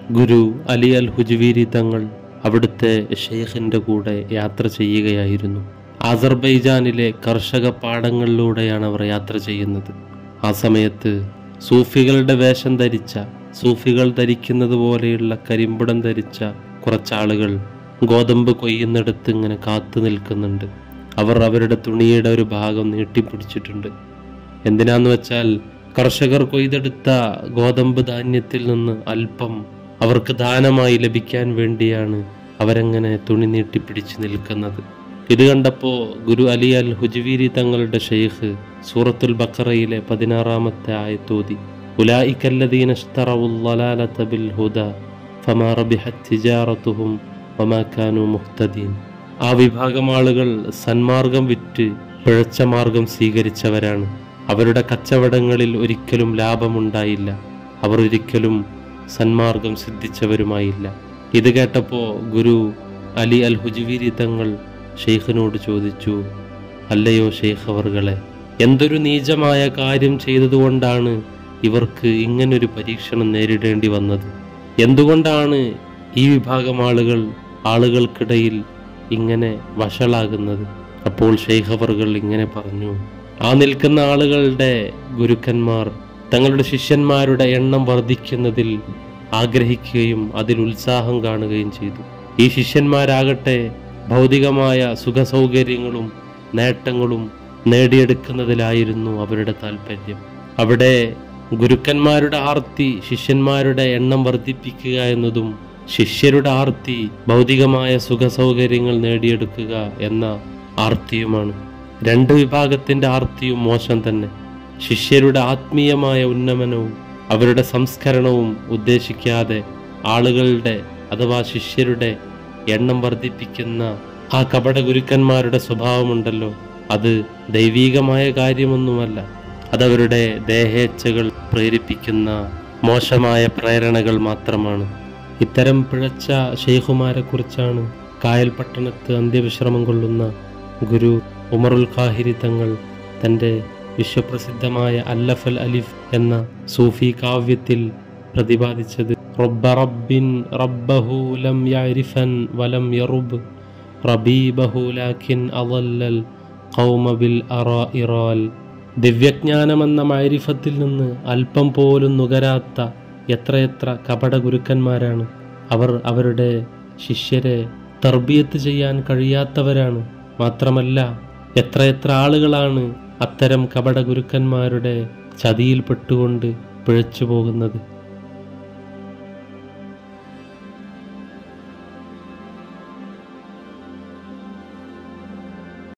ഗുരു അലി അൽ ഹുജ്വീരി തങ്ങൾ അവിടുത്തെ ഷെയ്ഖിൻ്റെ കൂടെ യാത്ര ചെയ്യുകയായിരുന്നു അസർബൈജാനിലെ കർഷക പാടങ്ങളിലൂടെയാണ് അവർ യാത്ര ചെയ്യുന്നത് ആ സമയത്ത് സൂഫികളുടെ വേഷം ധരിച്ച സൂഫികൾ ധരിക്കുന്നത് പോലെയുള്ള കരിമ്പടം ധരിച്ച കുറച്ചാളുകൾ ഗോതമ്പ് കൊയ്യുന്നിടത്ത് ഇങ്ങനെ കാത്തു നിൽക്കുന്നുണ്ട് അവർ അവരുടെ തുണിയുടെ ഒരു ഭാഗം നീട്ടിപ്പിടിച്ചിട്ടുണ്ട് എന്തിനാന്ന് വെച്ചാൽ കർഷകർ കൊയ്തെടുത്ത ഗോതമ്പ് ധാന്യത്തിൽ നിന്ന് അല്പം അവർക്ക് ദാനമായി ലഭിക്കാൻ വേണ്ടിയാണ് അവരങ്ങനെ തുണി നീട്ടിപ്പിടിച്ച് നിൽക്കുന്നത് ഇത് കണ്ടപ്പോ ഗുരു അലി അൽ ഹുജ്വീരി തങ്ങളുടെ ഷെയ്ഖ് സൂറത്തുൽ ബക്കറയിലെ പതിനാറാമത്തെ ആയത്തോതി ഉലായിക്കല്ലദീന ഇഷ്തറവുല്ലലാലത ബിൽ ഹുദ ഫമാ റബിഹത് തിജാറത്തുഹും വമാ കാനൂ മുഹ്തദീൻ ആ വിഭാഗം ആളുകൾ സന്മാർഗം വിറ്റ് പിഴച്ച മാർഗം സ്വീകരിച്ചവരാണ് അവരുടെ കച്ചവടങ്ങളിൽ ഒരിക്കലും ലാഭമുണ്ടായില്ല അവർ ഒരിക്കലും സന്മാർഗം സിദ്ധിച്ചവരുമായില്ല ഇത് കേട്ടപ്പോ ഗുരു അലി അൽ ഹുജ്വീരി തങ്ങൾ ഷെയ്ഖിനോട് ചോദിച്ചു അല്ലയോ ഷെയ്ഖ് അവർകളെ എന്തൊരു നീചമായ കാര്യം ചെയ്തതുകൊണ്ടാണ് ഇവർക്ക് ഇങ്ങനൊരു പരീക്ഷണം നേരിടേണ്ടി വന്നത് എന്തുകൊണ്ടാണ് ഈ വിഭാഗം ആളുകൾ ആളുകൾക്കിടയിൽ ഇങ്ങനെ വഷളാകുന്നത് അപ്പോൾ ഷെയ്ഖ് അവർകൾ ഇങ്ങനെ പറഞ്ഞു ആ നിൽക്കുന്ന ആളുകളുടെ ഗുരുക്കന്മാർ തങ്ങളുടെ ശിഷ്യന്മാരുടെ എണ്ണം വർദ്ധിക്കുന്നതിൽ ആഗ്രഹിക്കുകയും അതിൽ ഉത്സാഹം കാണുകയും ചെയ്തു ഈ ശിഷ്യന്മാരാകട്ടെ ഭൗതികമായ സുഖസൗകര്യങ്ങളും നേട്ടങ്ങളും നേടിയെടുക്കുന്നതിലായിരുന്നു അവരുടെ താല്പര്യം അവിടെ ഗുരുക്കന്മാരുടെ ആർത്തി ശിഷ്യന്മാരുടെ എണ്ണം വർദ്ധിപ്പിക്കുക എന്നതും ശിഷ്യരുടെ ആർത്തി ഭൗതികമായ സുഖസൗകര്യങ്ങൾ നേടിയെടുക്കുക എന്ന ആർത്തിയുമാണ് രണ്ട് വിഭാഗത്തിന്റെ ആർത്തിയും മോശം തന്നെ ശിഷ്യരുടെ ആത്മീയമായ ഉന്നമനവും അവരുടെ സംസ്കരണവും ഉദ്ദേശിക്കാതെ ആളുകളുടെ അഥവാ ശിഷ്യരുടെ എണ്ണം വർദ്ധിപ്പിക്കുന്ന ആ കപട ഗുരുക്കന്മാരുടെ സ്വഭാവമുണ്ടല്ലോ അത് ദൈവീകമായ കാര്യമൊന്നുമല്ല അതവരുടെ ദേഹേച്ഛകൾ പ്രേരിപ്പിക്കുന്ന മോശമായ പ്രേരണകൾ മാത്രമാണ് ഇത്തരം പിഴച്ച ഷെയ്ഖുമാരെ കുറിച്ചാണ് കായൽ പട്ടണത്ത് അന്ത്യവിശ്രമം കൊള്ളുന്ന ഗുരു ഉമറുൽ ഖാഹിരി തങ്ങൾ തൻ്റെ വിശ്വപ്രസിദ്ധമായ അല്ലഫൽ അലിഫ് എന്ന സൂഫി കാവ്യത്തിൽ പ്രതിപാദിച്ചത് റബ്ബ റബ്ബിൻ റബ്ബഹു ലം യഅരിഫൻ വലം യറുബ് റബീബഹു ലാക്കിൻ അളല്ലൽ ഖൗമ ബിൽ അറാഇറാൽ ദിവ്യജ്ഞാനമെന്ന മൈരിഫത്തിൽ നിന്ന് അല്പം പോലും നുകരാത്ത എത്രയെത്ര കപട ഗുരുക്കന്മാരാണ് അവർ അവരുടെ ശിഷ്യരെ തർബിയത്ത് ചെയ്യാൻ കഴിയാത്തവരാണ് മാത്രമല്ല എത്രയെത്ര ആളുകളാണ് അത്തരം കപട ഗുരുക്കന്മാരുടെ ചതിയിൽപ്പെട്ടുകൊണ്ട് പിഴച്ചു പോകുന്നത്